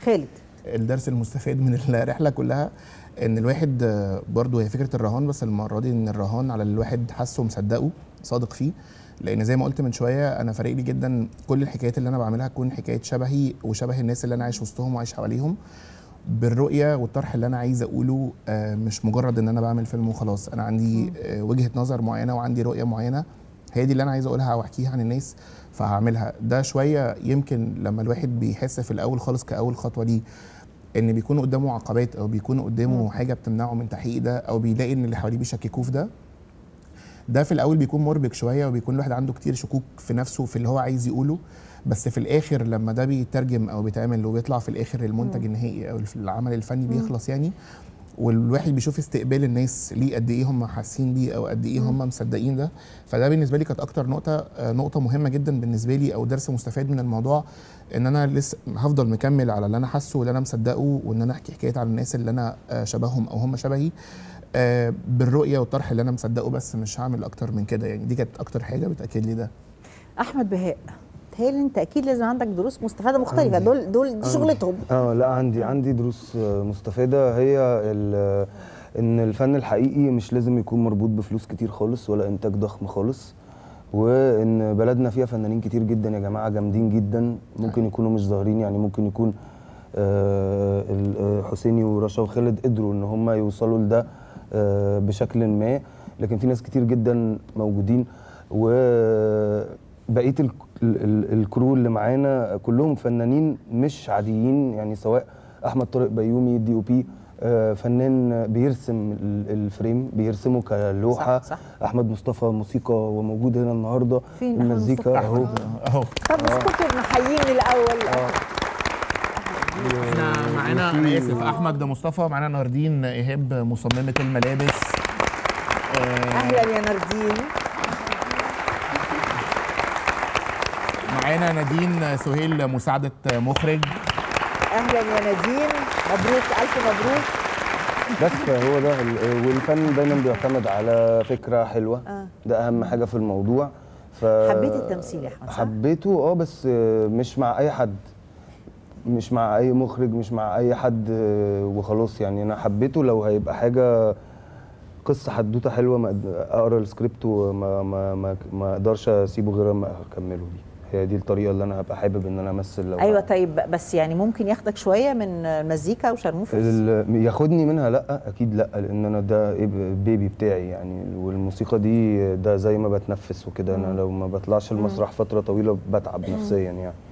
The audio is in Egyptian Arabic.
خالد الدرس المستفاد من الرحله كلها ان الواحد آه، برضو هي فكره الرهان بس المره دي ان الرهان على اللي الواحد حاسه ومصدقه صادق فيه لان زي ما قلت من شويه انا فارق لي جدا كل الحكايات اللي انا بعملها تكون حكايه شبهي وشبه الناس اللي انا عايش وسطهم وعايش حواليهم بالرؤيه والطرح اللي انا عايز اقوله آه، مش مجرد ان انا بعمل فيلم وخلاص انا عندي آه، وجهه نظر معينه وعندي رؤيه معينه هي دي اللي انا عايز اقولها واحكيها عن الناس فهعملها ده شويه يمكن لما الواحد بيحس في الاول خالص كاول خطوه دي ان بيكون قدامه عقبات او بيكون قدامه حاجه بتمنعه من تحقيق ده او بيلاقي ان اللي حواليه بيشككوه في ده ده في الاول بيكون مربك شويه وبيكون الواحد عنده كتير شكوك في نفسه في اللي هو عايز يقوله بس في الاخر لما ده بيترجم او بيتعمل وبيطلع في الاخر المنتج النهائي او العمل الفني بيخلص يعني والواحد بيشوف استقبال الناس ليه قد ايه هم حاسين بيه او قد ايه هم مصدقين ده فده بالنسبه لي كانت اكتر نقطه آه، نقطه مهمه جدا بالنسبه لي او درس مستفاد من الموضوع ان انا لسه هفضل مكمل على اللي انا حاسه واللي انا مصدقه وان انا احكي حكايات عن الناس اللي انا آه، شبههم او هم شبهي آه، بالرؤيه والطرح اللي انا مصدقه بس مش هعمل اكتر من كده يعني دي كانت اكتر حاجه بتاكد لي ده احمد بهاء تهيألي انت اكيد لازم عندك دروس مستفاده مختلفه عندي. دول دول دي عندي. شغلتهم اه لا عندي عندي دروس آه، مستفاده هي ال- ان الفن الحقيقي مش لازم يكون مربوط بفلوس كتير خالص ولا انتاج ضخم خالص وان بلدنا فيها فنانين كتير جدا يا جماعه جامدين جدا ممكن يكونوا مش ظاهرين يعني ممكن يكون آه، ال- آه، حسيني ورشا وخالد قدروا ان هم يوصلوا لده آه، بشكل ما لكن في ناس كتير جدا موجودين وبقيه ال- ال- ال- الكرو اللي معانا كلهم فنانين مش عاديين يعني سواء احمد طارق بيومي دي او بي آه، فنان بيرسم ال- الفريم بيرسمه كلوحه صح، صح. احمد مصطفى موسيقى وموجود هنا النهارده فين أحمد المزيكا مصطفى؟ اهو اهو طب اسكتوا نحييني الاول احنا معانا انا اسف احمد مصطفى معانا ناردين ايهاب مصممه الملابس آه، اهلا يا ناردين معانا نادين سهيل مساعده مخرج اهلا يا نادين مبروك الف مبروك بس هو ده ال- والفن دايما بيعتمد على فكره حلوه آه. ده اهم حاجه في الموضوع ف حبيت التمثيل يا احمد صح؟ حبيته اه بس آه، مش مع اي حد مش مع اي مخرج مش مع اي حد آه، وخلاص يعني انا حبيته لو هيبقى حاجه قصه حدوته حلوه ما أد- اقرا السكريبت وما ما ما, ما اقدرش اسيبه غير ما اكمله دي هي دي الطريقه اللي انا هبقى حابب ان انا امثل لو ايوه طيب بس يعني ممكن ياخدك شويه من المزيكا وشرموفرز ال- ياخدني منها لا اكيد لا لان انا ده إيه ب- بيبي بتاعي يعني والموسيقى دي ده زي ما بتنفس وكده انا لو ما بطلعش المسرح فتره طويله بتعب نفسيا يعني